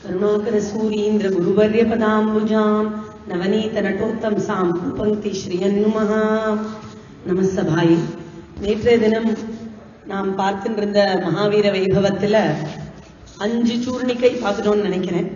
करुणाकरसूरीन्द्र गुरुवर्यपदाम्बुजाम् நவநீதநட்டோத்தம்சாம் பங்கி ஸ்ரீயன்னுமஹ நமசபாய் நேற்றைய தினம் நாம் பார்த்துட்டு இருந்த மகாவீர வைபவத்துல அஞ்சு சூர்ணிகை பார்த்துட்டோம்னு நினைக்கிறேன்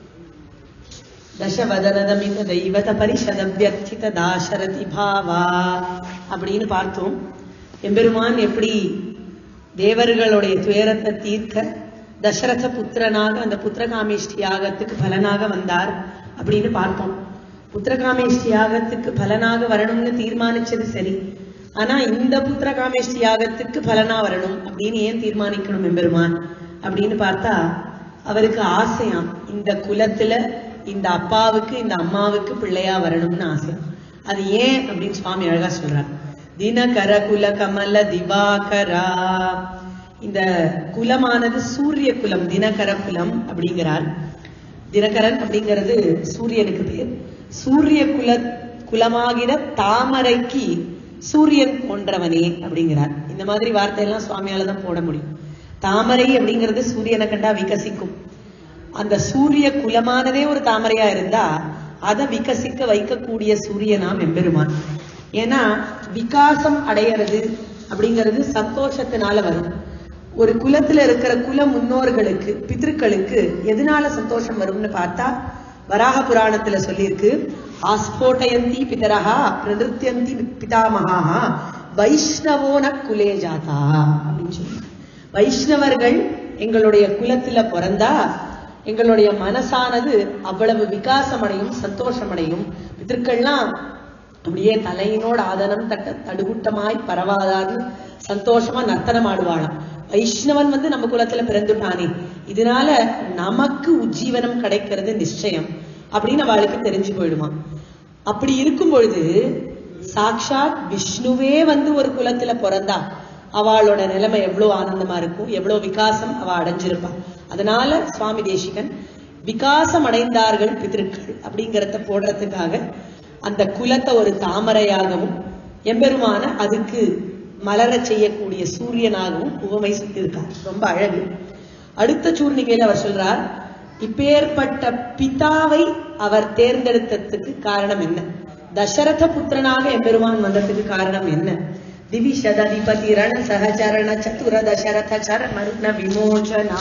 தசவதனதமித தெய்வத பரிஷதவியர்த்தித தாசரதி பாவா அப்படின்னு பார்த்தோம் எம்பெருமான் எப்படி தேவர்களுடைய துயரத்தை தீர்க்க தசரத புத்திரனாக அந்த புத்திரகாமேஷ்டி யாகத்துக்கு பலனாக வந்தார் அப்படின்னு பார்த்தோம் புத்திரகாமேஷ்டி யாகத்துக்கு பலனாக வரணும்னு தீர்மானிச்சது சரி ஆனா இந்த புத்திரகாமேஷ்டி யாகத்துக்கு பலனா வரணும் அப்படின்னு ஏன் தீர்மானிக்கணும் எம்பெருமான் அப்படின்னு பார்த்தா அவருக்கு ஆசையாம் இந்த குலத்துல இந்த அப்பாவுக்கு இந்த அம்மாவுக்கு பிள்ளையா வரணும்னு ஆசையாம் அது ஏன் அப்படின்னு சுவாமி அழகா சொல்றார் தினகர குல கமல திவாகரா இந்த குலமானது சூரிய குலம் தினகர குலம் அப்படிங்கிறார் தினகரன் அப்படிங்கிறது சூரியனுக்கு பேர் சூரிய குல குலமாகிற தாமரைக்கு சூரியன் போன்றவனே அப்படிங்கிறார் இந்த மாதிரி வார்த்தையெல்லாம் சுவாமியால தான் போட முடியும் தாமரை அப்படிங்கிறது சூரியனை கண்டா விகசிக்கும் அந்த சூரிய குலமானதே ஒரு தாமரையா இருந்தா அதை விகசிக்க வைக்கக்கூடிய சூரியனாம் எம்பெருமான் ஏன்னா விகாசம் அடையிறது அப்படிங்கிறது சந்தோஷத்தினால வரும் ஒரு குலத்துல இருக்கிற குல முன்னோர்களுக்கு பித்திருக்களுக்கு எதனால சந்தோஷம் வரும்னு பார்த்தா வராக புராணத்துல சொல்லியிருக்கு ஆஸ்போட்டயந்தி பிதரஹா பிரநிருத்தியந்தி பிதாமகா வைஷ்ணவோன குலே ஜாதா அப்படின்னு சொல்லி வைஷ்ணவர்கள் எங்களுடைய குலத்துல பிறந்தா எங்களுடைய மனசானது அவ்வளவு விகாசமடையும் சந்தோஷமடையும் பித்திருக்கள்லாம் அப்படியே தலையினோட ஆதனம் தட்ட தடுகுட்டமாய் பரவாதான்னு சந்தோஷமா நர்த்தனம் ஆடுவாளாம் வைஷ்ணவன் வந்து நம்ம குலத்துல பிறந்துட்டானே இதனால நமக்கு உஜ்ஜீவனம் கிடைக்கிறது நிச்சயம் அப்படின்னு அவளுக்கு தெரிஞ்சு போயிடுமா அப்படி இருக்கும் பொழுது சாக்ஷாத் விஷ்ணுவே வந்து ஒரு குலத்துல பிறந்தா அவளோட நிலைமை எவ்வளவு ஆனந்தமா இருக்கும் எவ்வளவு விகாசம் அவ அடைஞ்சிருப்பா அதனால சுவாமி தேசிகன் விகாசம் அடைந்தார்கள் பிதிருக்கள் அப்படிங்கிறத போடுறதுக்காக அந்த குலத்தை ஒரு தாமரையாகவும் எம்பெருமான அதுக்கு மலர செய்யக்கூடிய சூரியனாகவும் உவமை சொல்லியிருக்கார் ரொம்ப அழகு அடுத்த சூர்ணிகையில் அவர் சொல்றார் இப்பேற்பட்ட பிதாவை அவர் தேர்ந்தெடுத்ததுக்கு காரணம் என்ன தசரத புத்திரனாக எம்பெருமான் வந்ததுக்கு காரணம் என்ன திவிஷததிபதி ரண சகச்சரண சதுர தசரத சரண விமோச்சனா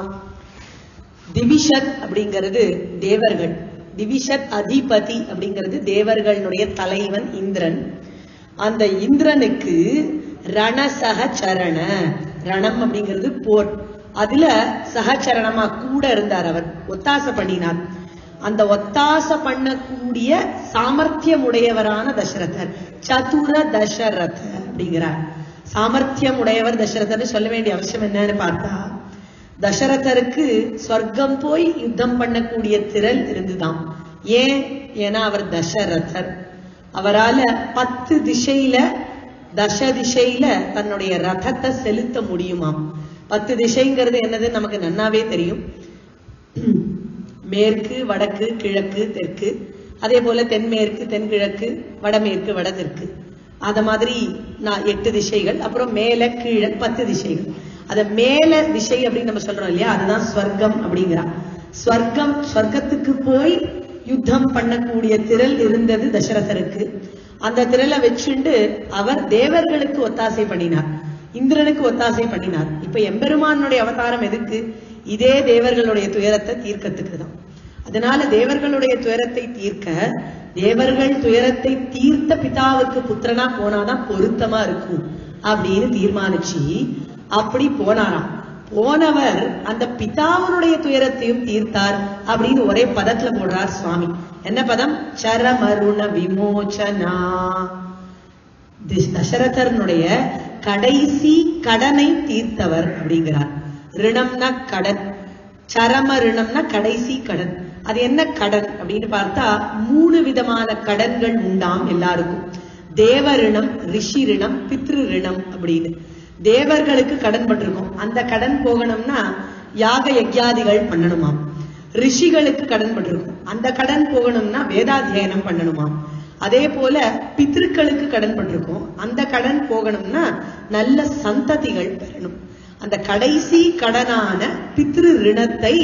திவிஷத் அப்படிங்கிறது தேவர்கள் திவிஷத் அதிபதி அப்படிங்கிறது தேவர்களுடைய தலைவன் இந்திரன் அந்த இந்திரனுக்கு ரணசக சரண ரணம் அப்படிங்கிறது போர் அதுல சகச்சரணமா கூட இருந்தார் அவர் ஒத்தாச பண்ணினார் அந்த ஒத்தாச பண்ணக்கூடிய சாமர்த்தியம் உடையவரான தசரதர் சதுர தசரத அப்படிங்கிறார் சாமர்த்தியம் உடையவர் தசரதர் சொல்ல வேண்டிய அவசியம் என்னன்னு பார்த்தா தசரதருக்கு சொர்க்கம் போய் யுத்தம் பண்ணக்கூடிய திறல் இருந்துதான் ஏன் ஏன்னா அவர் தசரதர் அவரால பத்து திசையில தச திசையில தன்னுடைய ரதத்தை செலுத்த முடியுமாம் பத்து திசைங்கிறது என்னது நமக்கு நன்னாவே தெரியும் மேற்கு வடக்கு கிழக்கு தெற்கு அதே போல தென்மேற்கு தென்கிழக்கு வடமேற்கு வடதெற்கு அத மாதிரி நான் எட்டு திசைகள் அப்புறம் மேல கீழே பத்து திசைகள் அத மேல திசை அப்படின்னு நம்ம சொல்றோம் இல்லையா அதுதான் ஸ்வர்க்கம் அப்படிங்கிறா ஸ்வர்க்கம் ஸ்வர்க்கத்துக்கு போய் யுத்தம் பண்ணக்கூடிய திரள் இருந்தது தசரதருக்கு அந்த திரளை வச்சுண்டு அவர் தேவர்களுக்கு ஒத்தாசை பண்ணினார் இந்திரனுக்கு ஒத்தாசை பண்ணினார் இப்ப எம்பெருமானுடைய அவதாரம் எதுக்கு இதே தேவர்களுடைய துயரத்தை தீர்க்கத்துக்கு தான் அதனால தேவர்களுடைய துயரத்தை தீர்க்க தேவர்கள் துயரத்தை தீர்த்த பிதாவுக்கு புத்திரனா போனாதான் பொருத்தமா இருக்கும் அப்படின்னு தீர்மானிச்சு அப்படி போனாராம் போனவர் அந்த பிதாவனுடைய துயரத்தையும் தீர்த்தார் அப்படின்னு ஒரே பதத்துல போடுறார் சுவாமி என்ன பதம் சரமருண விமோச்சனா தசரதனுடைய கடைசி கடனை தீர்த்தவர் அப்படிங்கிறார் ரிணம்னா கடன் சரம ரிணம்னா கடைசி கடன் அது என்ன கடன் அப்படின்னு பார்த்தா மூணு விதமான கடன்கள் உண்டாம் எல்லாருக்கும் தேவ ரிணம் ரிஷி ரிணம் பித்ரு ரிணம் அப்படின்னு தேவர்களுக்கு கடன் பட்டிருக்கோம் அந்த கடன் போகணும்னா யாக யஜ்யாதிகள் பண்ணணுமாம் ரிஷிகளுக்கு கடன் பட்டிருக்கும் அந்த கடன் போகணும்னா வேதாத்தியனம் பண்ணணுமாம் அதே போல பித்திருக்களுக்கு கடன் பட்டிருக்கோம் அந்த கடன் போகணும்னா நல்ல சந்ததிகள் பெறணும் அந்த கடைசி கடனான பித்ரு ரிணத்தை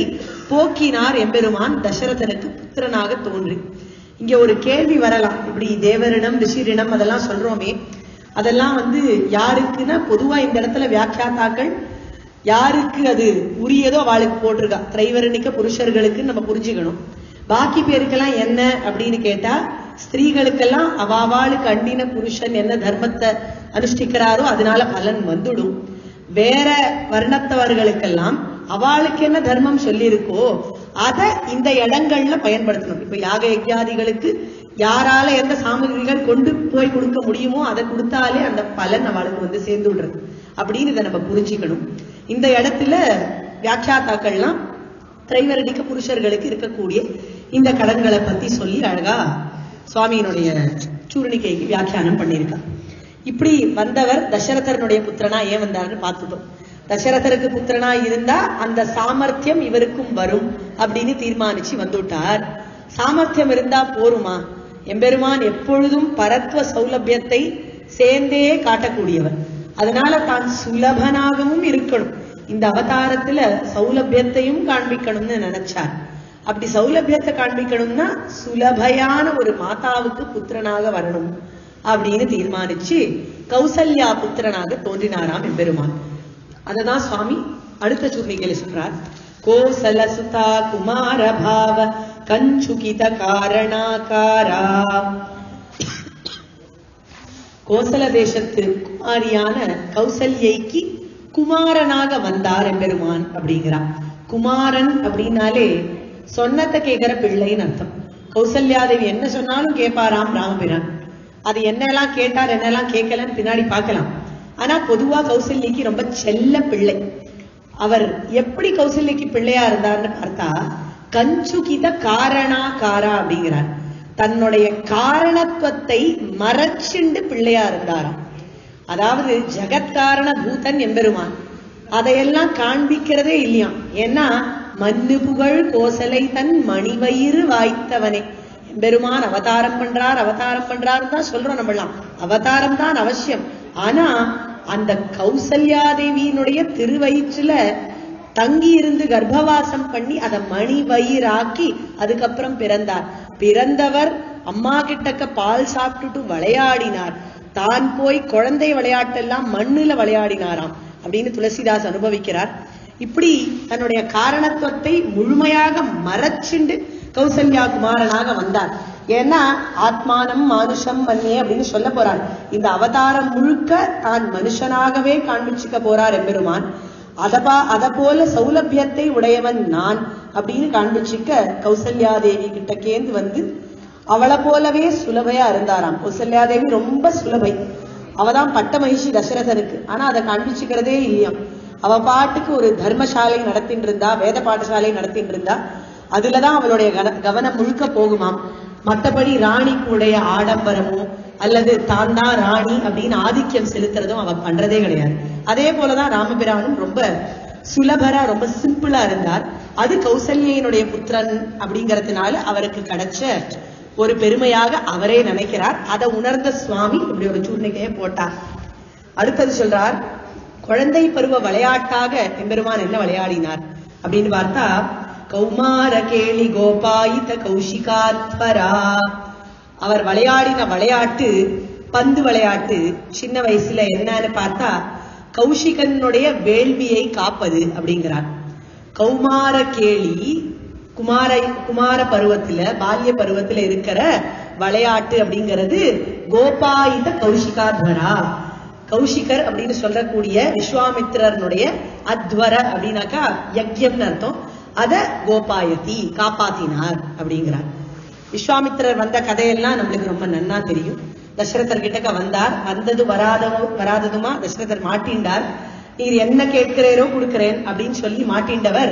போக்கினார் எம்பெருமான் தசரதனுக்கு புத்திரனாக தோன்றி இங்க ஒரு கேள்வி வரலாம் இப்படி தேவரிடம் ரிஷிரிடம் அதெல்லாம் சொல்றோமே அதெல்லாம் வந்து யாருக்குன்னா பொதுவா இந்த இடத்துல வியாக்கியாத்தாக்கள் யாருக்கு அது உரியதோ அவளுக்கு போட்டிருக்கா திரைவரணிக்க புருஷர்களுக்கு நம்ம புரிஞ்சுக்கணும் பாக்கி பேருக்கெல்லாம் என்ன அப்படின்னு கேட்டா ஸ்திரீகளுக்கெல்லாம் அவாவாளுக்கு அண்டின புருஷன் என்ன தர்மத்தை அனுஷ்டிக்கிறாரோ அதனால பலன் வந்துடும் வேற வர்ணத்தவர்களுக்கெல்லாம் அவளுக்கு என்ன தர்மம் சொல்லியிருக்கோ அதை இந்த இடங்கள்ல பயன்படுத்தணும் இப்ப யாக யஜ்யாதிகளுக்கு யாரால எந்த சாமகிரிகள் கொண்டு போய் கொடுக்க முடியுமோ அதை கொடுத்தாலே அந்த பலன் அவளுக்கு வந்து சேர்ந்து விடுறது அப்படின்னு இதை நம்ம புரிஞ்சுக்கணும் இந்த இடத்துல வியாக்கியாத்தாக்கள்லாம் திரைவரடிக்க புருஷர்களுக்கு இருக்கக்கூடிய இந்த கடன்களை பத்தி சொல்லி அழகா சுவாமியினுடைய சூர்ணிக்கைக்கு வியாக்கியானம் பண்ணியிருக்கா இப்படி வந்தவர் தசரதனுடைய புத்திரனா ஏன் வந்தாருன்னு பார்த்துட்டோம் தசரதருக்கு புத்திரனா இருந்தா அந்த சாமர்த்தியம் இவருக்கும் வரும் அப்படின்னு தீர்மானிச்சு வந்துட்டார் சாமர்த்தியம் இருந்தா போருமா எம்பெருமான் எப்பொழுதும் பரத்வ சௌலபியத்தை சேர்ந்தே காட்டக்கூடியவர் அதனால தான் சுலபனாகவும் இருக்கணும் இந்த அவதாரத்துல சௌலபியத்தையும் காண்பிக்கணும்னு நினைச்சார் அப்படி சௌலபியத்தை காண்பிக்கணும்னா சுலபையான ஒரு மாதாவுக்கு புத்திரனாக வரணும் அப்படின்னு தீர்மானிச்சு கௌசல்யா புத்திரனாக தோன்றினாராம் எம்பெருமான் அததான் சுவாமி அடுத்த சூர்ணிகையில சொல்றார் கோசல சுதா குமார பாவ கஞ்சுகித காரணாகாரா கோசல தேசத்து குமாரியான கௌசல்யைக்கு குமாரனாக வந்தார் எம்பெருமான் அப்படிங்கிறான் குமாரன் அப்படின்னாலே சொன்னத்தை கேட்கிற பிள்ளைன்னு அர்த்தம் கௌசல்யாதேவி என்ன சொன்னாலும் கேட்பாராம் ராமபிரான் அது என்னெல்லாம் கேட்டார் என்னெல்லாம் கேட்கலன்னு பின்னாடி பார்க்கலாம் ஆனா பொதுவா கௌசல்யக்கு ரொம்ப செல்ல பிள்ளை அவர் எப்படி கௌசல்யக்கு பிள்ளையா இருந்தார்னு பார்த்தா கஞ்சுகித காரணா காரா அப்படிங்கிறார் தன்னுடைய காரணத்துவத்தை மறைச்சுண்டு பிள்ளையா இருந்தாராம் அதாவது ஜெகத்காரண பூதன் எம்பெருமான் அதையெல்லாம் காண்பிக்கிறதே இல்லையாம் ஏன்னா மண்ணு புகழ் கோசலை தன் மணிவயிறு வாய்த்தவனே பெருமான் அவதாரம் பண்றார் அவதாரம் பண்றாருன்னு தான் சொல்றோம் நம்மளாம் அவதாரம் தான் அவசியம் ஆனா அந்த கௌசல்யாதேவியினுடைய திருவயிற்றுல தங்கி இருந்து கர்ப்பவாசம் பண்ணி அதை மணி வயிறாக்கி அதுக்கப்புறம் பிறந்தார் பிறந்தவர் அம்மா கிட்டக்க பால் சாப்பிட்டுட்டு விளையாடினார் தான் போய் குழந்தை விளையாட்டெல்லாம் மண்ணுல விளையாடினாராம் அப்படின்னு துளசிதாஸ் அனுபவிக்கிறார் இப்படி தன்னுடைய காரணத்துவத்தை முழுமையாக மறைச்சுண்டு கௌசல்யா குமாரனாக வந்தார் ஏன்னா ஆத்மானம் மானுஷம் மன்னியே அப்படின்னு சொல்ல போறார் இந்த அவதாரம் முழுக்க தான் மனுஷனாகவே காண்பிச்சுக்க போறார் எம்பெருமான் அதபா அத போல சௌலபியத்தை உடையவன் நான் அப்படின்னு காண்பிச்சுக்க கௌசல்யாதேவி கிட்ட கேந்து வந்து அவளை போலவே சுலபையா இருந்தாராம் கௌசல்யாதேவி ரொம்ப சுலபை அவதான் பட்ட மகிழ்ச்சி தசரதனுக்கு ஆனா அதை காண்பிச்சுக்கிறதே இல்லையாம் அவ பாட்டுக்கு ஒரு தர்மசாலை நடத்திட்டு இருந்தா வேத பாடசாலை நடத்திட்டு இருந்தா அதுலதான் அவளுடைய கன- கவனம் முழுக்க போகுமாம் மத்தபடி ராணிக்கு உடைய ஆடம்பரமோ அல்லது தான் தான் ராணி அப்படின்னு ஆதிக்கம் செலுத்துறதும் அவ பண்றதே கிடையாது அதே போலதான் ராமபிரானும் ரொம்ப சுலபரா ரொம்ப சிம்பிளா இருந்தார் அது கௌசல்யினுடைய புத்திரன் அப்படிங்கறதுனால அவருக்கு கிடைச்ச ஒரு பெருமையாக அவரே நினைக்கிறார் அதை உணர்ந்த சுவாமி இப்படி ஒரு சூழ்நிலையை போட்டார் அடுத்தது சொல்றார் குழந்தை பருவ விளையாட்டாக எம்பெருமான் என்ன விளையாடினார் அப்படின்னு பார்த்தா கௌமார கேளி கோபாயித கௌஷிகாத்வரா அவர் விளையாடின விளையாட்டு பந்து விளையாட்டு சின்ன வயசுல என்னன்னு பார்த்தா கௌஷிகனுடைய வேள்வியை காப்பது அப்படிங்கிறார் கௌமார கேளி குமார குமார பருவத்துல பால்ய பருவத்துல இருக்கிற விளையாட்டு அப்படிங்கிறது கோபாயித கௌஷிகாத்வரா கௌஷிகர் அப்படின்னு சொல்லக்கூடிய விஸ்வாமித்திரனுடைய அத்வர அப்படின்னாக்கா யக்யம்னு அர்த்தம் அத கோபாயதி காப்பாத்தினார் அப்படிங்கிறார் விஸ்வாமித்திரர் வந்த கதையெல்லாம் நம்மளுக்கு ரொம்ப நன்னா தெரியும் தசரதர் கிட்டக்க வந்தார் வந்தது வராதவோ வராததுமா தசரதர் மாட்டின்டார் நீர் என்ன கேட்கிறேரோ கொடுக்கிறேன் அப்படின்னு சொல்லி மாட்டின்றவர்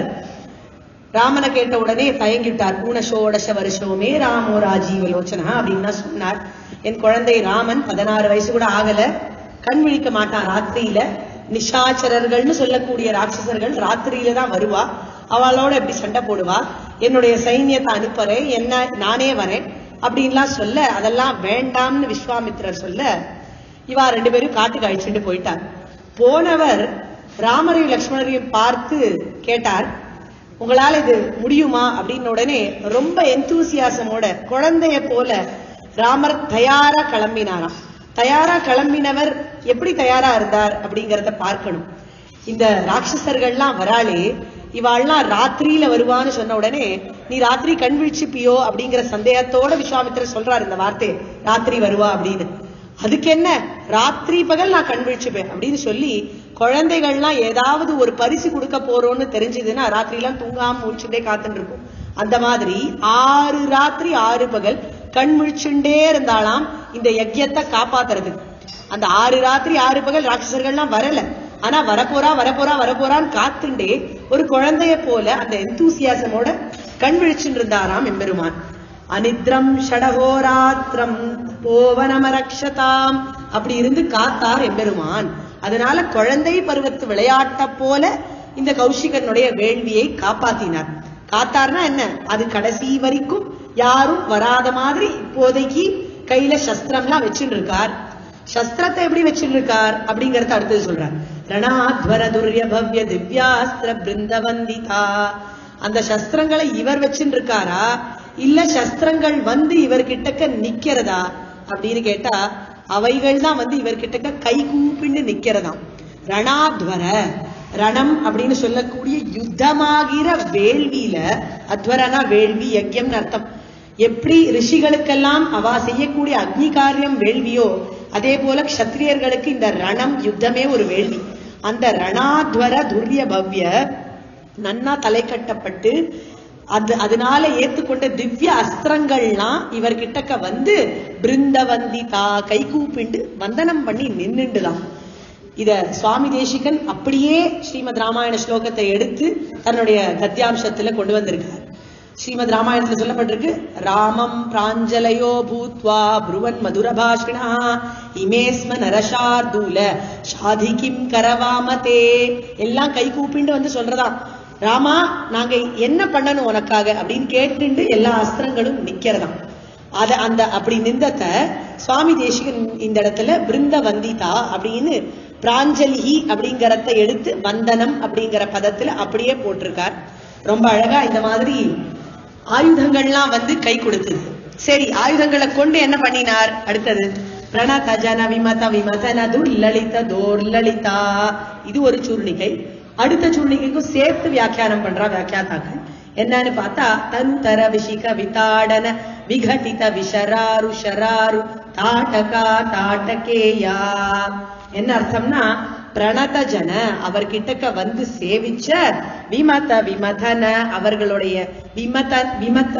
ராமனை கேட்ட உடனே தயங்கிட்டார் ஊனஷோடச வருஷோமே ராமோ ராஜீவ லோச்சனா அப்படின்னு தான் சொன்னார் என் குழந்தை ராமன் பதினாறு வயசு கூட ஆகல கண் விழிக்க மாட்டான் ராத்திரியில நிஷாச்சரர்கள்னு சொல்லக்கூடிய ராட்சசர்கள் ராத்திரியில தான் வருவா அவளோட எப்படி சண்டை போடுவா என்னுடைய சைன்யத்தை அனுப்புறேன் என்ன நானே வரேன் அப்படின்லாம் சொல்ல அதெல்லாம் வேண்டாம்னு விஸ்வாமித்திரர் சொல்ல இவா ரெண்டு பேரும் காட்டுக்கு அழிச்சுட்டு போயிட்டார் போனவர் ராமரையும் லக்ஷ்மணரையும் பார்த்து கேட்டார் உங்களால இது முடியுமா அப்படின்னு உடனே ரொம்ப எந்தூசியாசமோட குழந்தைய போல ராமர் தயாரா கிளம்பினாராம் தயாரா கிளம்பினவர் எப்படி தயாரா இருந்தார் அப்படிங்கறத பார்க்கணும் இந்த ராட்சசர்கள்லாம் வராளே இவாள்லாம் ராத்திரியில வருவான்னு சொன்ன உடனே நீ ராத்திரி கண் விழிச்சுப்பியோ அப்படிங்கிற சந்தேகத்தோட விஸ்வாமித்திரர் சொல்றார் இந்த வார்த்தை ராத்திரி வருவா அப்படின்னு அதுக்கு என்ன ராத்திரி பகல் நான் கண் விழிச்சுப்பேன் அப்படின்னு சொல்லி குழந்தைகள்லாம் ஏதாவது ஒரு பரிசு கொடுக்க போறோம்னு தெரிஞ்சதுன்னா ராத்திரிலாம் தூங்காம முடிச்சுட்டே காத்துட்டு இருக்கும் அந்த மாதிரி ஆறு ராத்திரி ஆறு பகல் கண் முழிச்சுண்டே இருந்தாலாம் இந்த யஜ்யத்தை காப்பாத்துறதுக்கு அந்த ஆறு ராத்திரி ஆறு பகல் ராட்சசர்கள்லாம் வரல ஆனா வரப்போறா வரப்போறா வரப்போறான்னு காத்துண்டே ஒரு குழந்தைய போல அந்த எந்தூசியாசமோட கண் விழிச்சுட்டு இருந்தாராம் எம்பெருமான் அனித்ரம் ஷடகோராத்திரம் போவனமரக்ஷதாம் அப்படி இருந்து காத்தார் எம்பெருமான் அதனால குழந்தை பருவத்து விளையாட்ட போல இந்த கௌஷிகனுடைய வேள்வியை காப்பாத்தினார் காத்தார்னா என்ன அது கடைசி வரைக்கும் யாரும் வராத மாதிரி இப்போதைக்கு கையில சஸ்திரம்லாம் வச்சுட்டு இருக்கார் சஸ்திரத்தை எப்படி வச்சுட்டு இருக்கார் அப்படிங்கறத அடுத்தது சொல்றார் ரணாத்வர துர்ய பவ்ய திவ்யாஸ்திர பிருந்தவந்திதா அந்த சஸ்திரங்களை இவர் வச்சுட்டு இருக்காரா இல்ல சஸ்திரங்கள் வந்து இவர் கிட்டக்க நிக்கிறதா அப்படின்னு கேட்டா அவைகள் தான் வந்து இவர் கிட்டக்க கை கூப்பிண்டு நிக்கிறதாம் ரணாத்வர ரணம் அப்படின்னு சொல்லக்கூடிய யுத்தமாகிற வேள்வியில அத்வரனா வேள்வி யஜ்யம்னு அர்த்தம் எப்படி ரிஷிகளுக்கெல்லாம் அவ செய்யக்கூடிய அக்னி காரியம் வேள்வியோ அதே போல க்ஷத்திரியர்களுக்கு இந்த ரணம் யுத்தமே ஒரு வேள்வி அந்த ரணாத்வர துர்ய பவ்ய நன்னா தலை கட்டப்பட்டு அது அதனால ஏத்துக்கொண்ட திவ்ய அஸ்திரங்கள்லாம் இவர் கிட்டக்க வந்து பிருந்தவந்தி தா கை கூப்பிண்டு வந்தனம் பண்ணி நின்னுண்டுதான் இத சுவாமி தேசிகன் அப்படியே ஸ்ரீமத் ராமாயண ஸ்லோகத்தை எடுத்து தன்னுடைய கத்தியாம்சத்துல கொண்டு வந்திருக்கார் ஸ்ரீமத் ராமாயணத்துல சொல்லப்பட்டிருக்கு ராமம் பிராஞ்சலயோ பூத்வா புருவன் மதுரபாஷிணா இமேஸ்ம நரஷார்தூல ஷாதி கிம் கரவாமதே எல்லாம் கை கூப்பிண்டு வந்து சொல்றதாம் ராமா நாங்க என்ன பண்ணணும் உனக்காக அப்படின்னு கேட்டுண்டு எல்லா அஸ்திரங்களும் நிக்கிறதாம் அத அந்த அப்படி நிந்தத்தை சுவாமி தேசிகன் இந்த இடத்துல பிருந்த வந்திதா அப்படின்னு பிராஞ்சலி அப்படிங்கறத எடுத்து வந்தனம் அப்படிங்கிற பதத்துல அப்படியே போட்டிருக்கார் ரொம்ப அழகா இந்த மாதிரி ஆயுதங்கள்லாம் வந்து கை கொடுத்தது சரி ஆயுதங்களை கொண்டு என்ன பண்ணினார் அடுத்தது பிரணத ஜன விமத விமதன துர்லலித தோர்லலிதா இது ஒரு சூர்ணிகை அடுத்த சூர்ணிகைக்கும் சேர்த்து வியாக்கியானம் பண்றா வியாக்கியாத்தாக்கள் என்னன்னு பார்த்தா தந்தர விஷிக விதாடன விகடித விஷராரு ஷராரு தாட்டகா தாட்டகேயா என்ன அர்த்தம்னா பிரணத ஜன அவர்கிட்டக்க வந்து சேவிச்ச விமத விமதன அவர்களுடைய விமத விமத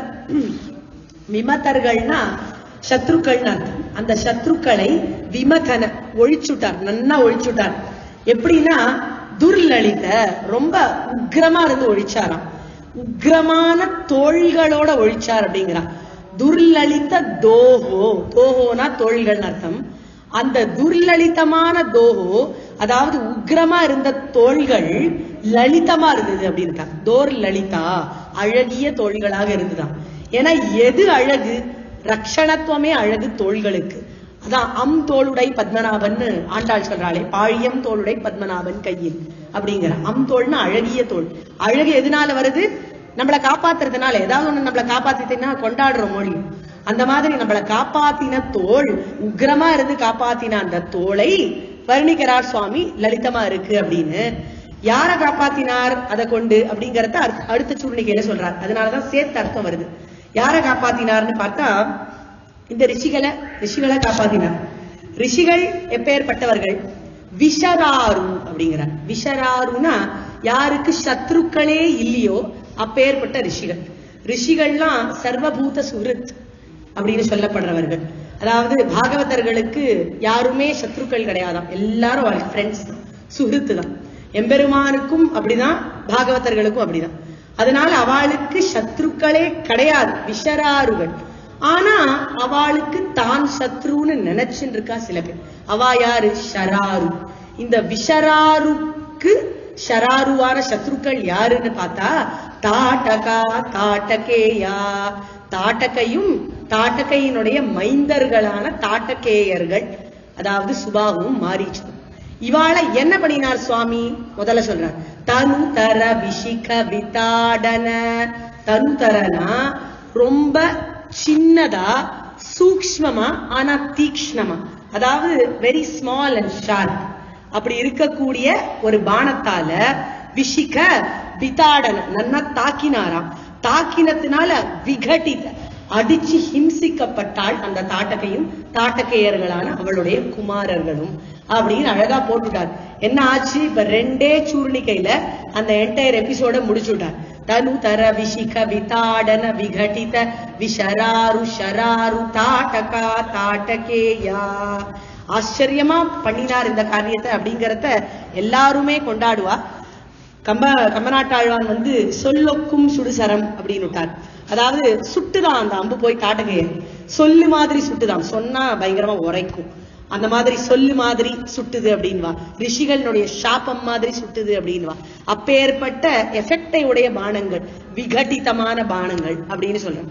விமதர்கள்னா சத்ருக்கள்னு அர்த்தம் அந்த சத்ருக்களை விமதன ஒழிச்சுட்டார் நன்னா ஒழிச்சுட்டார் எப்படின்னா துர்லலித ரொம்ப உக்ரமா இருந்து ஒழிச்சாராம் உக்ரமான தோள்களோட ஒழிச்சார் அப்படிங்கிறான் துர்லலித தோஹோ தோஹோனா தோள்கள்னு அர்த்தம் அந்த துர்லலிதமான தோஹோ அதாவது உக்ரமா இருந்த தோள்கள் லலிதமா இருந்தது அப்படின்னு தோர் லலிதா அழகிய தோள்களாக இருந்துதான் ஏன்னா எது அழகு ரக்ஷணத்துவமே அழகு தோள்களுக்கு அதான் அம் தோளுடை பத்மநாபன்னு ஆண்டாள் சொல்றாளே பாழியம் தோளுடை பத்மநாபன் கையில் அப்படிங்கிற அம் தோல்னா அழகிய தோல் அழகு எதனால வருது நம்மளை காப்பாத்துறதுனால ஏதாவது ஒண்ணு நம்மளை காப்பாத்தினா கொண்டாடுறோம் மொழி அந்த மாதிரி நம்மளை காப்பாத்தின தோல் உக்ரமா இருந்து காப்பாத்தின அந்த தோலை வர்ணிக்கிறார் சுவாமி லலிதமா இருக்கு அப்படின்னு யார காப்பாத்தினார் அதை கொண்டு அப்படிங்கறத அடுத்த- அடுத்த சூழ்நிலையில சொல்றார் அதனாலதான் சேர்த்து அர்த்தம் வருது யார காப்பாத்தினார்னு பார்த்தா இந்த ரிஷிகளை ரிஷிகளை காப்பாத்தினார் ரிஷிகள் எப்பேற்பட்டவர்கள் விஷராரு அப்படிங்கிறார் விஷராருனா யாருக்கு சத்ருக்களே இல்லையோ அப்பேற்பட்ட ரிஷிகள் ரிஷிகள்லாம் சர்வபூத சுஹிருத் அப்படின்னு சொல்லப்படுறவர்கள் அதாவது பாகவதர்களுக்கு யாருமே சத்ருக்கள் கிடையாதாம் எல்லாரும் அவள் ஃப்ரெண்ட்ஸ் தான் சுஹிருத்து தான் எம்பெருமானுக்கும் அப்படிதான் பாகவதர்களுக்கும் அப்படிதான் அதனால அவளுக்கு சத்ருக்களே கிடையாது விஷராருகள் ஆனா அவளுக்கு தான் சத்ருன்னு நினைச்சுட்டு இருக்கா சில பேர் அவ யாரு ஷராரு இந்த விஷராருக்கு ஷராருவான சத்ருக்கள் யாருன்னு பார்த்தா தாட்டகா தாட்டகேயா தாட்டகையும் தாட்டகையினுடைய மைந்தர்களான தாட்டகேயர்கள் அதாவது சுபாவும் மாரீச்சும் இவாளை என்ன பண்ணினார் சுவாமி முதல்ல சொல்றார் தனுதர விஷிக விதாடன தனுதரனா ரொம்ப சின்னதா சூக்ஷ்மமா ஆனா தீக்ஷ்ணமா அதாவது வெரி ஸ்மால் அண்ட் ஷார்ப் அப்படி இருக்கக்கூடிய ஒரு பானத்தால விஷிக்க விதாடன நன்னா தாக்கினாராம் தாக்கினத்தினால விகட்டித அடிச்சு ஹிம்சிக்கப்பட்டாள் அந்த தாட்டகையும் தாட்டகையர்களான அவளுடைய குமாரர்களும் அப்படின்னு அழகா போட்டுட்டார் என்ன ஆச்சு இப்ப ரெண்டே சூர்ணிக்கையில அந்த என்டையர் எபிசோட முடிச்சுட்டார் தனு தர விஷிக விதாடன விகட்டித விஷராரு ஷராரு தாட்டகா தாட்டகேயா ஆச்சரியமா பண்ணினார் இந்த காரியத்தை அப்படிங்கறத எல்லாருமே கொண்டாடுவா கம்ப கம்பநாட்டாழ்வான் வந்து சொல்லொக்கும் சுடுசரம் அப்படின்னு விட்டார் அதாவது சுட்டுதான் அந்த அம்பு போய் தாட்டகைய சொல்லு மாதிரி சுட்டுதான் சொன்னா பயங்கரமா உரைக்கும் அந்த மாதிரி சொல்லு மாதிரி சுட்டுது அப்படின்வா ரிஷிகளுடைய சாபம் மாதிரி சுட்டுது அப்படின்வா அப்பேற்பட்ட எஃபெக்டை உடைய பானங்கள் விகட்டிதமான பானங்கள் அப்படின்னு சொல்றோம்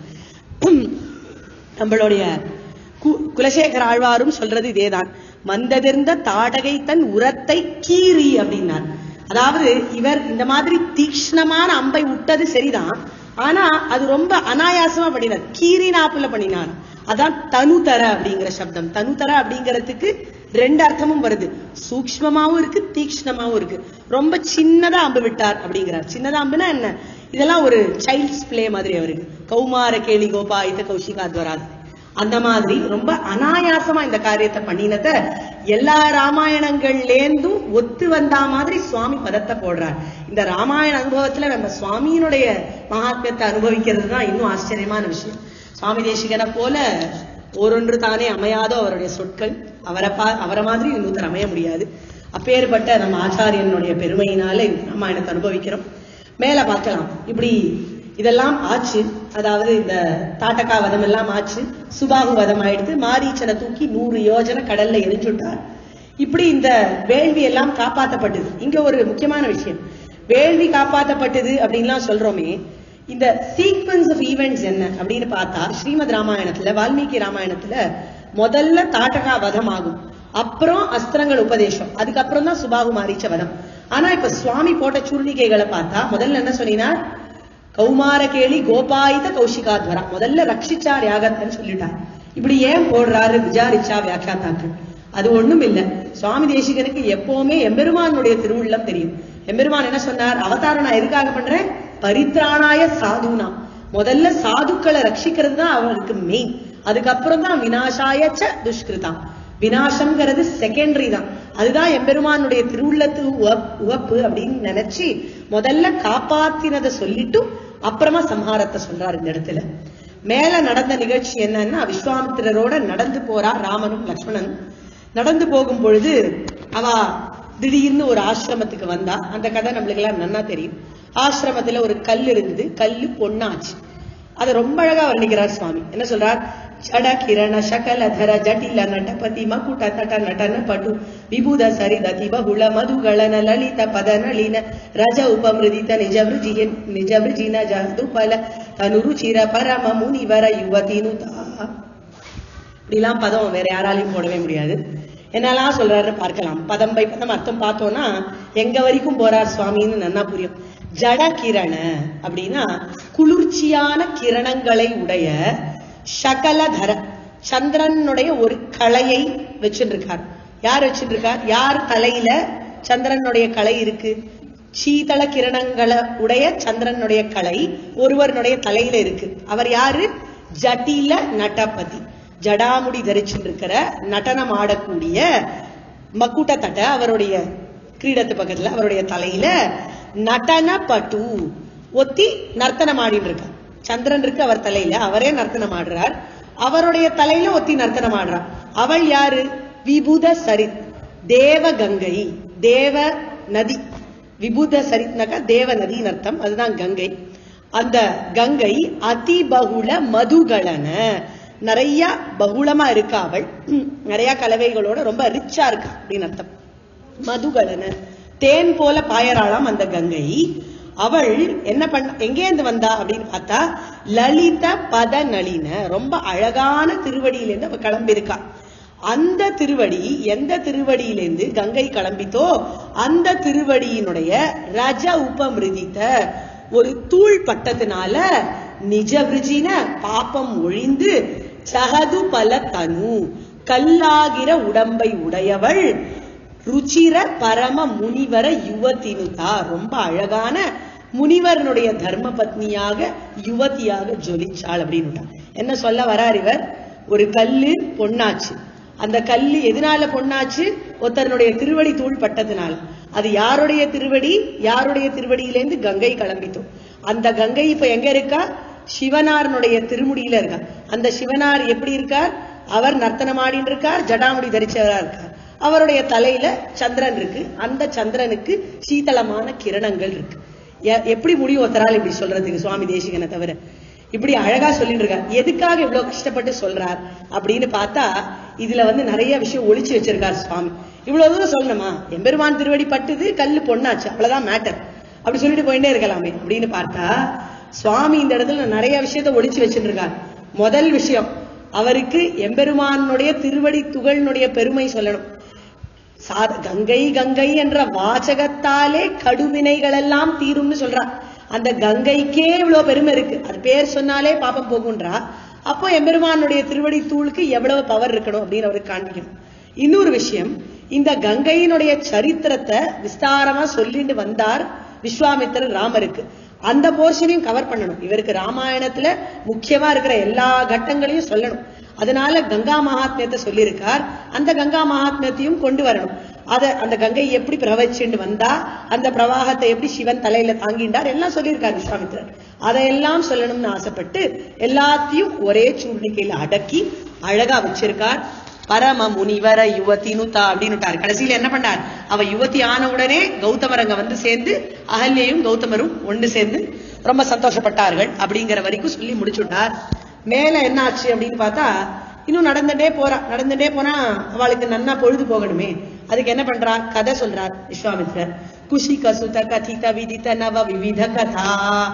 நம்மளுடைய கு- குலசேகர ஆழ்வாரும் சொல்றது இதேதான் மந்ததிர்ந்த தாடகை தன் உரத்தை கீறி அப்படின்னார் அதாவது இவர் இந்த மாதிரி தீக்ஷ்ணமான அம்பை விட்டது சரிதான் ஆனா அது ரொம்ப அனாயாசமா பண்ணினார் கீறி நாப்புல பண்ணினார் அதான் தனுதர அப்படிங்கிற சப்தம் தனுதர அப்படிங்கிறதுக்கு ரெண்டு அர்த்தமும் வருது சூக்ஷ்மமாவும் இருக்கு தீக்ஷ்ணமாவும் இருக்கு ரொம்ப சின்னதா அம்பு விட்டார் அப்படிங்கிறார் சின்னதா அம்புனா என்ன இதெல்லாம் ஒரு சைல்ட்ஸ் பிளே மாதிரி அவருக்கு கௌமார கேலி கோபாயித்த கௌஷிகாத்வராது அந்த மாதிரி ரொம்ப அனாயாசமா இந்த காரியத்தை பண்ணினத எல்லா ராமாயணங்கள்லேருந்தும் ஒத்து வந்தா மாதிரி சுவாமி பதத்தை போடுறார் இந்த ராமாயண அனுபவத்துல நம்ம சுவாமியினுடைய மகாத்மியத்தை அனுபவிக்கிறது தான் இன்னும் ஆச்சரியமான விஷயம் சுவாமி தேசிகனை போல ஓரொன்று தானே அமையாதோ அவருடைய சொற்கள் அவரை பா அவரை மாதிரி இன்னொருத்தர் அமைய முடியாது அப்பேற்பட்ட நம்ம ஆச்சாரியனுடைய பெருமையினால இந்த ராமாயணத்தை அனுபவிக்கிறோம் மேல பார்க்கலாம் இப்படி இதெல்லாம் ஆச்சு அதாவது இந்த தாட்டக்கா வதம் எல்லாம் ஆச்சு சுபாகு வதம் ஆயிடுத்து மாரீச்சனை தூக்கி நூறு யோஜனை கடல்ல எரிஞ்சுட்டார் இப்படி இந்த வேள்வி எல்லாம் காப்பாத்தப்பட்டது இங்க ஒரு முக்கியமான விஷயம் வேள்வி காப்பாத்தப்பட்டது அப்படின்லாம் சொல்றோமே இந்த சீக்வன்ஸ் ஆஃப் ஈவெண்ட்ஸ் என்ன அப்படின்னு பார்த்தா ஸ்ரீமத் ராமாயணத்துல வால்மீகி ராமாயணத்துல முதல்ல தாட்டகா வதம் ஆகும் அப்புறம் அஸ்திரங்கள் உபதேசம் அதுக்கப்புறம் தான் சுபாகு மாரீச்ச வதம் ஆனா இப்ப சுவாமி போட்ட சூழ்நிகைகளை பார்த்தா முதல்ல என்ன சொன்னீங்கன்னா கௌமார கேளி கோபாயித கௌஷிகாத்வரா முதல்ல ரட்சிச்சார் யாகத்தன்னு சொல்லிட்டார் இப்படி ஏன் போடுறாரு விசாரிச்சா வியாக்கியாத்தாக்கள் அது ஒண்ணும் இல்ல சுவாமி தேசிகனுக்கு எப்பவுமே எம்பெருமானுடைய திருவுள்ளம் தெரியும் எம்பெருமான் என்ன சொன்னார் அவதாரம் நான் எதுக்காக பண்றேன் பரித்ராணாய சாதுனா முதல்ல சாதுக்களை ரட்சிக்கிறது தான் அவருக்கு மெயின் அதுக்கப்புறம் தான் வினாசாயச்ச துஷ்கிருதம் வினாசம்ங்கிறது செகண்டரி தான் அதுதான் எம்பெருமானுடைய திருவுள்ளத்து உவப்- உவப்பு அப்படின்னு நினைச்சு முதல்ல காப்பாத்தினதை சொல்லிட்டு அப்புறமா சம்ஹாரத்தை சொல்றாரு இந்த இடத்துல மேல நடந்த நிகழ்ச்சி என்னன்னா விஸ்வாமித்திரரோட நடந்து போறா ராமனும் லக்ஷ்மணனும் நடந்து போகும் பொழுது அவ திடீர்னு ஒரு ஆசிரமத்துக்கு வந்தா அந்த கதை நம்மளுக்கு எல்லாம் நன்னா தெரியும் ஆசிரமத்துல ஒரு கல் இருந்தது கல்லு பொண்ணாச்சு அதை ரொம்ப அழகா வர்ணிக்கிறார் சுவாமி என்ன சொல்றார் ஜட கிரண சகல தர ஜட்டில நட்டபதி மகுட தட நடன பட்டு விபூத சரிததி பகுள மதுகளன லலித பத நளின ரஜ உபமிருதித நிஜ விருஜிய நிஜ விருஜின ஜதுபல தனுருச்சிர பரம முனிவர யுவதினுதா இப்படிலாம் பதம் வேற யாராலையும் போடவே முடியாது என்னெல்லாம் சொல்றாருன்னு பார்க்கலாம் பதம் பை பதம் அர்த்தம் பார்த்தோம்னா எங்க வரைக்கும் போறார் சுவாமின்னு நன்னா புரியும் ஜட கிரண அப்படின்னா குளிர்ச்சியான கிரணங்களை உடைய சகலதர சந்திரனுடைய ஒரு கலையை வச்சுருக்கார் யார் வச்சுருக்கார் யார் தலையில சந்திரனுடைய கலை இருக்கு சீதள கிரணங்களை உடைய சந்திரனுடைய கலை ஒருவருடைய தலையில இருக்கு அவர் யாரு ஜட்டில நட்டபதி ஜடாமுடி தரிச்சுருக்கிற நடனம் ஆடக்கூடிய மக்குட்ட தட்ட அவருடைய கிரீடத்து பக்கத்துல அவருடைய தலையில நடன பட்டு ஒத்தி நர்த்தனம் ஆடின்னு இருக்கார் சந்திரன் இருக்கு அவர் தலையில அவரே நர்த்தனம் ஆடுறார் அவருடைய தலையில ஒத்தி நர்த்தனம் ஆடுறார் அவள் யாரு விபுத சரித் தேவ கங்கை தேவ நதி விபுத சரித்னாக்கா தேவ நதின்னு அர்த்தம் அதுதான் கங்கை அந்த கங்கை அதிபகுல மதுகளன நிறைய பகுளமா இருக்கா அவள் உம், நிறைய கலவைகளோட ரொம்ப ரிச்சா இருக்கா அப்படின்னு அர்த்தம் மதுகளன தேன் போல பாயறாளாம் அந்த கங்கை அவள் என்ன பண்ண எங்கேருந்து வந்தா அப்படின்னு பார்த்தா லலித பத நளின ரொம்ப அழகான திருவடியிலேருந்து அவ கிளம்பி இருக்கா அந்த திருவடி எந்த திருவடியிலேருந்து கங்கை கிளம்பித்தோ அந்த திருவடியினுடைய ரஜ உபமிருதித்த ஒரு தூள் பட்டத்தினால நிஜ விருஜின பாப்பம் ஒழிந்து சகது பல தனு கல்லாகிற உடம்பை உடையவள் ருச்சிர பரம முனிவர யுவதினுதா ரொம்ப அழகான முனிவரனுடைய தர்ம பத்னியாக யுவதியாக ஜொலிச்சாள் அப்படின்னு என்ன சொல்ல வரார் இவர் ஒரு கல்லு பொன்னாச்சு அந்த கல்லு எதனால பொன்னாச்சு ஒருத்தனுடைய திருவடி தூள் பட்டதுனால அது யாருடைய திருவடி யாருடைய திருவடியிலேருந்து கங்கை கிளம்பித்தோம் அந்த கங்கை இப்ப எங்க இருக்கா சிவனாரனுடைய திருமுடியில இருக்கா அந்த சிவனார் எப்படி இருக்கார் அவர் நர்த்தனம் ஆடின்னு இருக்கார் ஜடாமுடி தரிச்சவரா இருக்கார் அவருடைய தலையில சந்திரன் இருக்கு அந்த சந்திரனுக்கு சீதளமான கிரணங்கள் இருக்கு எ- எப்படி முடியும் ஒருத்தரால் இப்படி சொல்றதுக்கு சுவாமி தேசிகனை தவிர இப்படி அழகா சொல்லிட்டு இருக்கார் எதுக்காக இவ்வளவு கஷ்டப்பட்டு சொல்றார் அப்படின்னு பார்த்தா இதுல வந்து நிறைய விஷயம் ஒளிச்சு வச்சிருக்கார் சுவாமி இவ்வளவு தூரம் சொல்லணுமா எம்பெருமான் திருவடி பட்டுது கல்லு பொண்ணாச்சு அவ்வளவுதான் மேட்டர் அப்படி சொல்லிட்டு போயிட்டே இருக்கலாமே அப்படின்னு பார்த்தா சுவாமி இந்த இடத்துல நிறைய விஷயத்த ஒளிச்சு வச்சுட்டு இருக்கார் முதல் விஷயம் அவருக்கு எம்பெருமானுடைய திருவடி துகள்னுடைய பெருமை சொல்லணும் சாத கங்கை கங்கை என்ற வாசகத்தாலே கடுவினைகள் எல்லாம் தீரும்னு சொல்றா அந்த கங்கைக்கே இவ்வளவு பெருமை இருக்கு அது பேர் சொன்னாலே பாப்பம் போகுன்றா அப்போ எம்பெருமானுடைய திருவடி தூளுக்கு எவ்வளவு பவர் இருக்கணும் அப்படின்னு அவருக்கு காண்பிக்கணும் இன்னொரு விஷயம் இந்த கங்கையினுடைய சரித்திரத்தை விஸ்தாரமா சொல்லிட்டு வந்தார் விஸ்வாமித்திரர் ராமருக்கு அந்த போர்ஷனையும் கவர் பண்ணணும் இவருக்கு ராமாயணத்துல முக்கியமா இருக்கிற எல்லா கட்டங்களையும் சொல்லணும் அதனால கங்கா மகாத்மியத்தை சொல்லியிருக்கார் அந்த கங்கா மகாத்மியத்தையும் கொண்டு வரணும் அத அந்த கங்கை எப்படி பிரவச்சின்னு வந்தா அந்த பிரவாகத்தை எப்படி சிவன் தலையில தாங்கிண்டார் எல்லாம் சொல்லியிருக்கார் விஸ்வாமித்திரர் அதையெல்லாம் சொல்லணும்னு ஆசைப்பட்டு எல்லாத்தையும் ஒரே சூழ்நிலையில அடக்கி அழகா வச்சிருக்கார் பரம முனிவர யுவதினுதா அப்படின்னுட்டார் கடைசியில என்ன பண்ணார் அவ யுவதி ஆன உடனே கௌதமர் அங்க வந்து சேர்ந்து அகல்யையும் கௌதமரும் ஒன்று சேர்ந்து ரொம்ப சந்தோஷப்பட்டார்கள் அப்படிங்கிற வரைக்கும் சொல்லி முடிச்சுட்டார் மேல என்ன ஆச்சு அப்படின்னு பார்த்தா இன்னும் நடந்துட்டே போறா நடந்துட்டே போனா அவளுக்கு நன்னா பொழுது போகணுமே அதுக்கு என்ன பண்றா கதை சொல்றார் விஸ்வாமித்ரர் குஷி கசுத கதித விதித நவ விவித கதா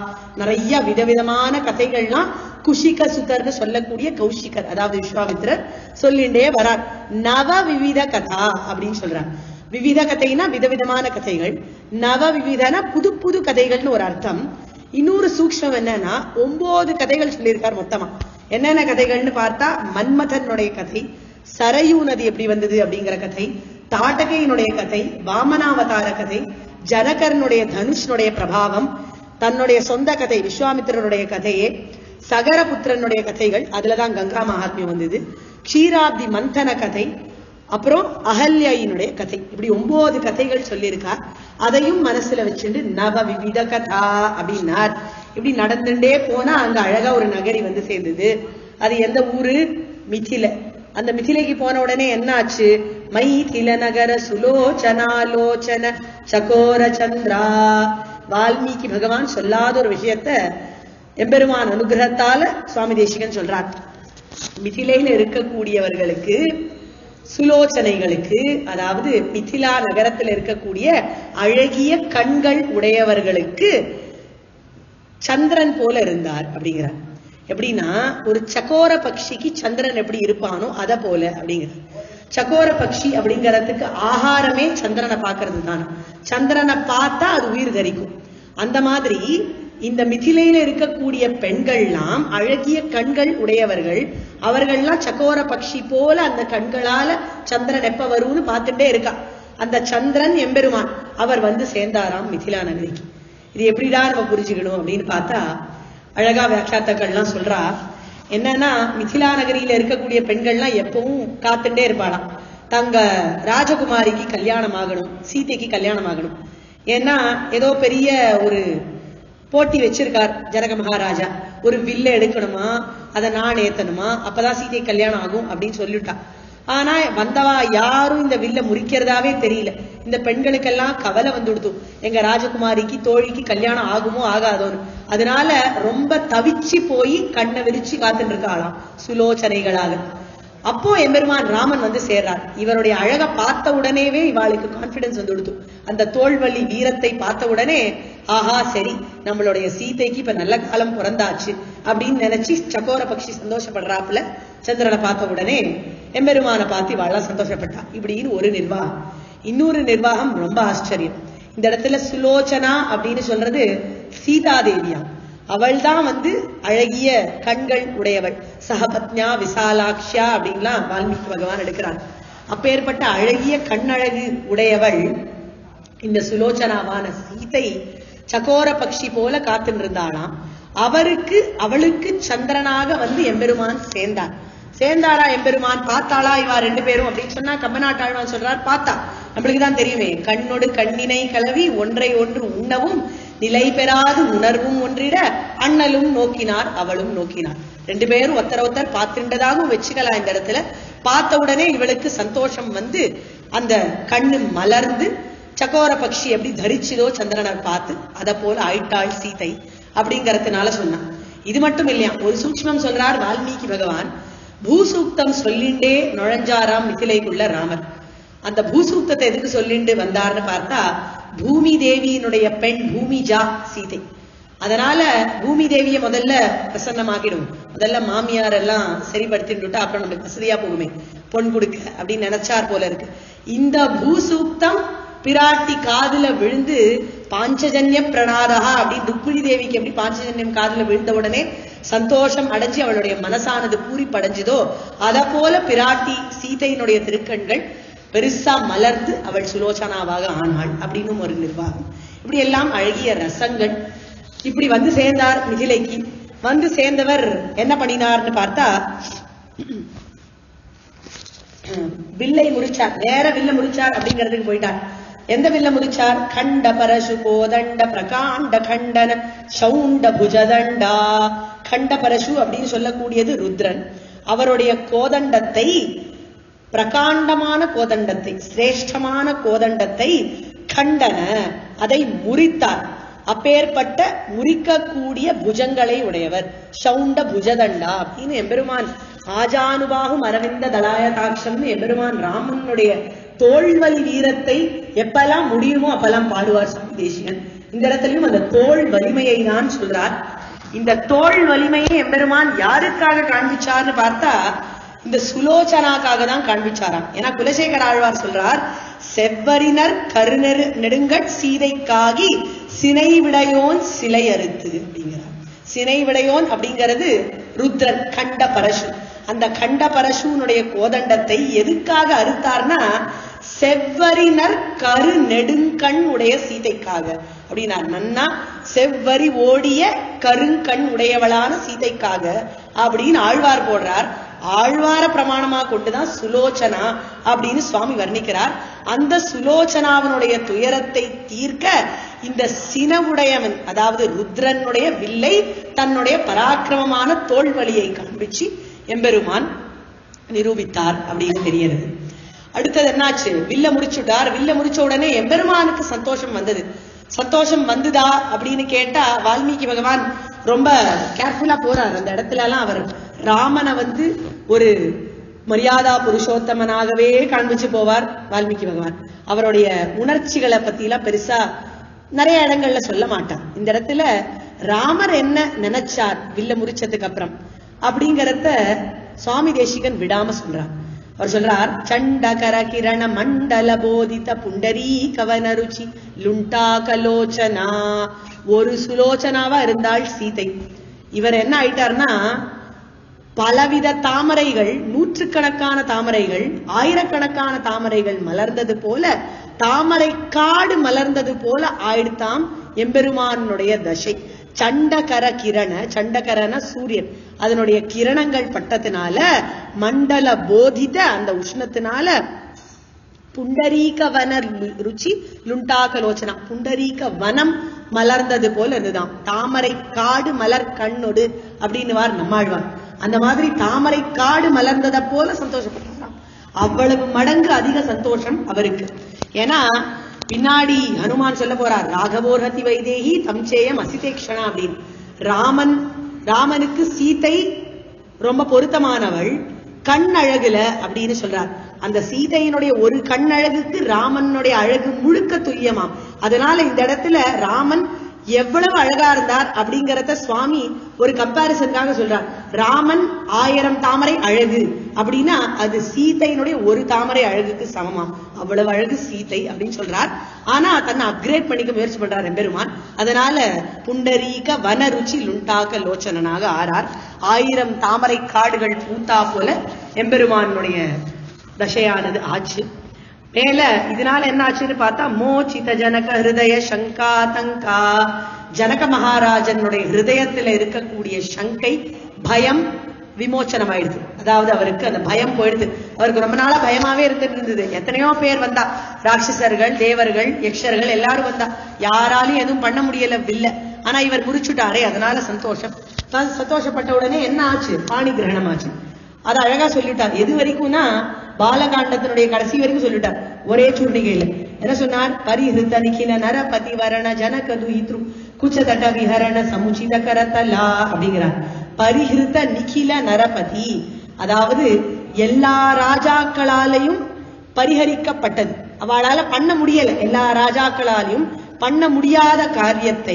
நிறைய விதவிதமான கதைகள்லாம் குஷிக சுதர்னு சொல்லக்கூடிய கௌஷிகர் அதாவது விஸ்வாமித்ரர் சொல்லிண்டே வரார் நவ விவித கதா அப்படின்னு சொல்றார் விவித கதைனா விதவிதமான கதைகள் நவ விவிதனா புது புது கதைகள்னு ஒரு அர்த்தம் இன்னொரு சூக்ஷ்மம் என்னன்னா ஒன்பது கதைகள் சொல்லியிருக்கார் மொத்தமா என்னென்ன கதைகள்னு பார்த்தா மன்மதனுடைய கதை சரையூ நதி எப்படி வந்தது அப்படிங்கிற கதை தாட்டகையினுடைய கதை வாமனாவதார கதை ஜனகரனுடைய தனுஷனுடைய பிரபாவம் தன்னுடைய சொந்த கதை விஸ்வாமித்திரனுடைய கதையே சகரபுத்திரனுடைய கதைகள் அதுலதான் கங்கா மகாத்மியம் வந்தது க்ஷீராப்தி மந்தன கதை அப்புறம் அகல்யாயினுடைய கதை இப்படி ஒன்பது கதைகள் சொல்லியிருக்கார் அதையும் மனசுல வச்சுட்டு நவ விவித கதா அப்படின்னார் இப்படி நடந்துட்டே போனா அங்க அழகா ஒரு நகரி வந்து சேர்ந்தது அது எந்த ஊரு மிथिல அந்த மிथिலைக்கு போன உடனே என்ன ஆச்சு மைதில நகர சுலோச்சனாலோச்சன சகோர சந்திரா வால்மீகி பகவான் சொல்லாத ஒரு விஷயத்த எம்பெருமான் அனுகிரகத்தால சுவாமி தேசிகன் சொல்றார் மிथिலையில இருக்கக்கூடியவர்களுக்கு சுலோச்சனைகளுக்கு அதாவது மிथिலா நகரத்தில் இருக்கக்கூடிய அழகிய கண்கள் உடையவர்களுக்கு சந்திரன் போல இருந்தார் அப்படிங்கிறார் எப்படின்னா ஒரு சக்கோர பக்ஷிக்கு சந்திரன் எப்படி இருப்பானோ அத போல அப்படிங்கிறார் சக்கோர பக்ஷி அப்படிங்கறதுக்கு ஆகாரமே சந்திரனை பார்க்கிறது தான் சந்திரனை பார்த்தா அது உயிர் தரிக்கும் அந்த மாதிரி இந்த மிथिலையில இருக்கக்கூடிய பெண்கள்லாம் அழகிய கண்கள் உடையவர்கள் அவர்கள்லாம் சக்கோர பக்ஷி போல அந்த கண்களால சந்திரன் எப்ப வரும்னு பார்த்துட்டே இருக்கா அந்த சந்திரன் எம்பெருமான் அவர் வந்து சேர்ந்தாராம் மிथिலா நகரிக்கு இது எப்படிடா நம்ம புரிஞ்சுக்கணும் அப்படின்னு பார்த்தா அழகா வியாக்கியாத்தாக்கள்லாம் சொல்றா என்னன்னா மிथिலா நகரியில இருக்கக்கூடிய பெண்கள்லாம் எப்பவும் காத்துட்டே இருப்பாளாம் தங்க ராஜகுமாரிக்கு கல்யாணம் ஆகணும் சீதைக்கு கல்யாணம் ஆகணும் ஏன்னா ஏதோ பெரிய ஒரு போட்டி வச்சிருக்கார் ஜனக மகாராஜா ஒரு வில்ல எடுக்கணுமா அதை நான் ஏத்தணுமா அப்பதான் சீதை கல்யாணம் ஆகும் அப்படின்னு சொல்லிட்டா ஆனா வந்தவா யாரும் இந்த வில்ல முறிக்கிறதாவே தெரியல இந்த பெண்களுக்கெல்லாம் கவலை வந்துடுத்து எங்க ராஜகுமாரிக்கு தோழிக்கு கல்யாணம் ஆகுமோ ஆகாதோன்னு அதனால ரொம்ப தவிச்சு போய் கண்ணை விரிச்சு காத்துட்டு இருக்காளாம் சுலோச்சனைகளால அப்போ எம்பெருமான் ராமன் வந்து சேர்றார் இவருடைய அழக பார்த்த உடனேவே இவாளுக்கு கான்பிடன்ஸ் வந்து கொடுத்து அந்த தோல்வழி வீரத்தை பார்த்த உடனே ஆஹா சரி நம்மளுடைய சீதைக்கு இப்ப நல்ல காலம் பிறந்தாச்சு அப்படின்னு நினைச்சு சக்கோர பக்ஷி சந்தோஷப்படுறாப்புல சந்திரனை பார்த்த உடனே எம்பெருமானை பார்த்து இவாள்லாம் சந்தோஷப்பட்டா இப்படின்னு ஒரு நிர்வாகம் இன்னொரு நிர்வாகம் ரொம்ப ஆச்சரியம் இந்த இடத்துல சுலோச்சனா அப்படின்னு சொல்றது சீதாதேவியா அவள் தான் வந்து அழகிய கண்கள் உடையவள் சகபத்ஞா விசாலாக்ஷா அப்படின்லாம் வால்மீகி பகவான் எடுக்கிறார் அப்பேற்பட்ட அழகிய கண்ணழகு உடையவள் இந்த சுலோச்சனாவான சீதை சகோர பக்ஷி போல காத்துட்டு இருந்தாளாம் அவருக்கு அவளுக்கு சந்திரனாக வந்து எம்பெருமான் சேர்ந்தார் சேர்ந்தாரா எம்பெருமான் பார்த்தாளா இவா ரெண்டு பேரும் அப்படின்னு சொன்னா கம்பநாட்டாழ்வான் சொல்றார் பார்த்தா நம்மளுக்கு தான் தெரியுமே கண்ணொடு கண்ணினை கலவி ஒன்றை ஒன்று உண்ணவும் நிலை பெறாது உணர்வும் ஒன்றிட அண்ணலும் நோக்கினார் அவளும் நோக்கினார் ரெண்டு பேரும் ஒருத்தர ஒருத்தர் பார்த்துட்டதாகவும் வச்சுக்கலாம் இந்த இடத்துல பார்த்த உடனே இவளுக்கு சந்தோஷம் வந்து அந்த கண்ணு மலர்ந்து சக்கோர பக்ஷி எப்படி தரிச்சுதோ சந்திரனை பார்த்து அத போல ஆயிட்டாள் சீதை அப்படிங்கறதுனால சொன்னான் இது மட்டும் இல்லையா ஒரு சூக்ஷ்மம் சொல்றார் வால்மீகி பகவான் பூசூக்தம் சொல்லிண்டே நுழைஞ்சாராம் மிதிலைக்குள்ள ராமர் அந்த பூசூக்தத்தை எதுக்கு சொல்லிண்டு வந்தார்னு பார்த்தா பூமி தேவியினுடைய பெண் பூமிஜா சீதை அதனால பூமி தேவிய முதல்ல பிரசன்னமாக்கிடும் முதல்ல மாமியார் எல்லாம் சரிப்படுத்திட்டு அப்புறம் நம்மளுக்கு வசதியா போகுமே பொன் கொடுக்க அப்படின்னு நினைச்சார் போல இருக்கு இந்த பூசூக்தம் பிராட்டி காதுல விழுந்து பாஞ்சஜன்ய பிரணாதகா அப்படின்னு ருக்மிணி தேவிக்கு எப்படி பாஞ்சஜன்யம் காதுல விழுந்த உடனே சந்தோஷம் அடைஞ்சு அவளுடைய மனசானது பூரிப்படைஞ்சதோ அத போல பிராட்டி சீதையினுடைய திருக்கண்கள் பெருசா மலர்ந்து அவள் சுலோச்சனாவாக ஆனாள் அப்படின்னு ஒரு நிர்வாகம் இப்படி எல்லாம் அழகிய ரசங்கள் இப்படி வந்து சேர்ந்தார் மிதிலைக்கு வந்து சேர்ந்தவர் என்ன பண்ணினார்னு பார்த்தா வில்லை முடிச்சார் நேர வில்ல முடிச்சார் அப்படிங்கிறதுக்கு போயிட்டார் எந்த வில்ல முடிச்சார் கண்ட பரசு கோதண்ட பிரகாண்ட கண்டன சவுண்ட புஜதண்டா கண்ட பரசு அப்படின்னு சொல்லக்கூடியது ருத்ரன் அவருடைய கோதண்டத்தை பிரகாண்டமான கோதண்டத்தை சிரேஷ்டமான கோதண்டத்தை கண்டன அதை முறித்தார் அப்பேற்பட்ட முறிக்கக்கூடிய புஜங்களை உடையவர் சவுண்ட புஜதண்டா அப்படின்னு எம்பெருமான் ஆஜானுபாகும் அரவிந்த தலாயதாட்சம்னு எம்பெருமான் ராமனுடைய தோல்வலி வீரத்தை எப்பெல்லாம் முடியுமோ அப்பெல்லாம் பாடுவார் சுவாமி தேசிகன் இந்த இடத்துலயும் அந்த தோல் வலிமையை தான் சொல்றார் இந்த தோல் வலிமையை எம்பெருமான் யாருக்காக காண்பிச்சார்னு பார்த்தா இந்த சுலோச்சனாக்காக தான் காண்பிச்சாராம் ஏன்னா குலசேகர ஆழ்வார் சொல்றார் செவ்வரினர் கருநெரு நெடுங்கட் சீதைக்காகி சினை விடையோன் சிலை அறுத்து அப்படிங்கிறார் சினை விடையோன் அப்படிங்கிறது ருத்ரன் கண்ட பரசு அந்த கண்ட பரசுனுடைய கோதண்டத்தை எதுக்காக அறுத்தார்னா செவ்வரினர் கரு நெடுங்கண் உடைய சீதைக்காக அப்படின்னா நன்னா செவ்வரி ஓடிய கருங்கண் உடையவளான சீதைக்காக அப்படின்னு ஆழ்வார் போடுறார் ஆழ்வார பிரமாணமா கொண்டுதான் சுலோச்சனா அப்படின்னு சுவாமி வர்ணிக்கிறார் அந்த சுலோச்சனாவனுடைய துயரத்தை தீர்க்க இந்த சினவுடையவன் அதாவது ருத்ரனுடைய வில்லை தன்னுடைய பராக்கிரமமான தோல் வலியை காண்பிச்சு எம்பெருமான் நிரூபித்தார் அப்படின்னு தெரியறது அடுத்தது என்னாச்சு வில்ல முடிச்சுட்டார் வில்ல முடிச்ச உடனே எம்பெருமானுக்கு சந்தோஷம் வந்தது சந்தோஷம் வந்துதா அப்படின்னு கேட்டா வால்மீகி பகவான் ரொம்ப கேர்ஃபுல்லா போறார் அந்த இடத்துல எல்லாம் அவர் ராமனை வந்து ஒரு மரியாதா புருஷோத்தமனாகவே காண்பிச்சு போவார் வால்மீகி பகவான் அவருடைய உணர்ச்சிகளை பத்தி எல்லாம் பெருசா நிறைய இடங்கள்ல சொல்ல மாட்டார் இந்த இடத்துல ராமர் என்ன நினைச்சார் வில்ல முறிச்சதுக்கு அப்புறம் அப்படிங்கறத சுவாமி தேசிகன் விடாம சொல்றார் அவர் சொல்றார் சண்டகர கிரண மண்டல போதித புண்டரீ கவன ருச்சி லுண்டா கலோச்சனா ஒரு சுலோச்சனாவா இருந்தாள் சீதை இவர் என்ன ஆயிட்டார்னா பலவித தாமரைகள் நூற்றுக்கணக்கான தாமரைகள் ஆயிரக்கணக்கான தாமரைகள் மலர்ந்தது போல தாமரை காடு மலர்ந்தது போல ஆயிடுத்தாம் எம்பெருமானுடைய தசை சண்டகர கிரண சண்டகரன சூரியன் அதனுடைய கிரணங்கள் பட்டத்தினால மண்டல போதித அந்த உஷ்ணத்தினால புண்டரீக வன ருச்சி லுண்டாகலோச்சனா புண்டரீக வனம் மலர்ந்தது போல இருந்துதான் தாமரை காடு மலர் கண்ணொடு அப்படின்னுவார் நம்மாழ்வார் அந்த மாதிரி தாமரை காடு மலர்ந்ததை போல சந்தோஷப்பட்டாராம் அவ்வளவு மடங்கு அதிக சந்தோஷம் அவருக்கு ஏன்னா பின்னாடி ஹனுமான் சொல்ல போறார் ராகவோர்ஹதி வைதேகி தம்சேயம் அசிதேக்ஷணா அப்படின்னு ராமன் ராமனுக்கு சீதை ரொம்ப பொருத்தமானவள் கண் அழகுல அப்படின்னு சொல்றார் அந்த சீதையினுடைய ஒரு கண் அழகுக்கு ராமனுடைய அழகு முழுக்க துல்லியமாம் அதனால இந்த இடத்துல ராமன் எவ்வளவு அழகா இருந்தார் அப்படிங்கறத சுவாமி ஒரு கம்பாரிசனுக்காக சொல்றார் ராமன் ஆயிரம் தாமரை அழகு அப்படின்னா அது சீதையினுடைய ஒரு தாமரை அழகுக்கு சமமா அவ்வளவு அழகு சீதை அப்படின்னு சொல்றார் ஆனா தன்னை அப்கிரேட் பண்ணிக்க முயற்சி பண்றார் எம்பெருமான் அதனால புண்டரீக வனருச்சி லுண்டாக்க லோச்சனனாக ஆறார் ஆயிரம் தாமரை காடுகள் பூத்தா போல எம்பெருமானுடைய தசையானது ஆச்சு மேல இதனால என்ன ஆச்சுன்னு பார்த்தா மோச்சித ஜனக ஹிருதய சங்கா தங்கா ஜனக மகாராஜனுடைய ஹிருதயத்துல இருக்கக்கூடிய சங்கை பயம் விமோச்சனம் ஆயிடுது அதாவது அவருக்கு அந்த பயம் போயிடுது அவருக்கு ரொம்ப நாளா பயமாவே இருந்துட்டு இருந்தது எத்தனையோ பேர் வந்தா ராட்சசர்கள் தேவர்கள் யக்ஷர்கள் எல்லாரும் வந்தா யாராலையும் எதுவும் பண்ண முடியல வில்ல ஆனா இவர் முறிச்சுட்டாரே அதனால சந்தோஷம் ச- சந்தோஷப்பட்ட உடனே என்ன ஆச்சு பாணி கிரகணம் ஆச்சு அது அழகா சொல்லிட்டார் எது வரைக்கும்னா பாலகாண்டத்தினுடைய கடைசி வரைக்கும் சொல்லிட்டார் ஒரே சூர்ணிகையில என்ன சொன்னார் பரிஹிருத நிகில நரபதி வரண ஜனக துஹித்ரு குச்சதட்ட விஹரண சமுச்சித கரத்தலா அப்படிங்கிறார் பரிஹிருத நிகில நரபதி அதாவது எல்லா ராஜாக்களாலையும் பரிஹரிக்கப்பட்டது அவளால பண்ண முடியல எல்லா ராஜாக்களாலையும் பண்ண முடியாத காரியத்தை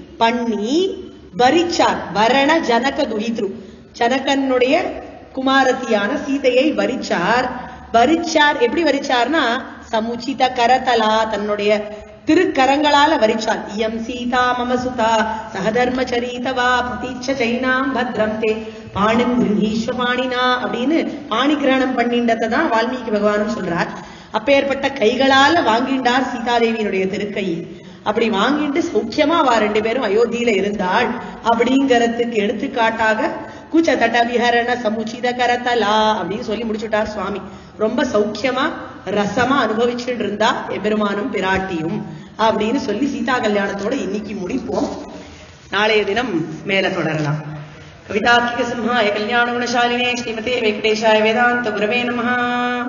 பண்ணி வரிச்சார் வரண ஜனக துஹித்ரு ஜனகனுடைய குமாரத்தியான சீதையை வரிச்சார் வரிச்சார் எப்படி வரிச்சார்னா சமுச்சித கரதலா தன்னுடைய திருக்கரங்களால வரிச்சார் இயம் சீதா மம சுதா சகதர்ம சரிதவா பிரதீட்ச ஜெயினாம் பத்ரம் தே பாணிம் கிரகீஸ்வ பாணினா அப்படின்னு பாணி கிரகணம் பண்ணின்றதை தான் வால்மீகி பகவானும் சொல்றார் அப்பேற்பட்ட கைகளால வாங்கிண்டார் சீதாதேவியினுடைய திருக்கை அப்படி வாங்கிட்டு சௌக்கியமா வா ரெண்டு பேரும் அயோத்தியில இருந்தாள் அப்படிங்கறதுக்கு எடுத்துக்காட்டாக கூச்ச தட்ட விஹரண சமுச்சித கரத்தலா அப்படின்னு சொல்லி முடிச்சுட்டார் சுவாமி ரொம்ப சௌக்கியமா ரசமா அனுபவிச்சுட்டு இருந்தா எபெருமானும் பிராட்டியும் அப்படின்னு சொல்லி சீதா கல்யாணத்தோட இன்னைக்கு முடிப்போம் நாளைய தினம் மேல தொடரலாம் கவிதாத்மிக சிம்ஹாய கல்யாண குணசாலினே ஸ்ரீமதே வெங்கடேஷாய வேதாந்த குரவே நமஹா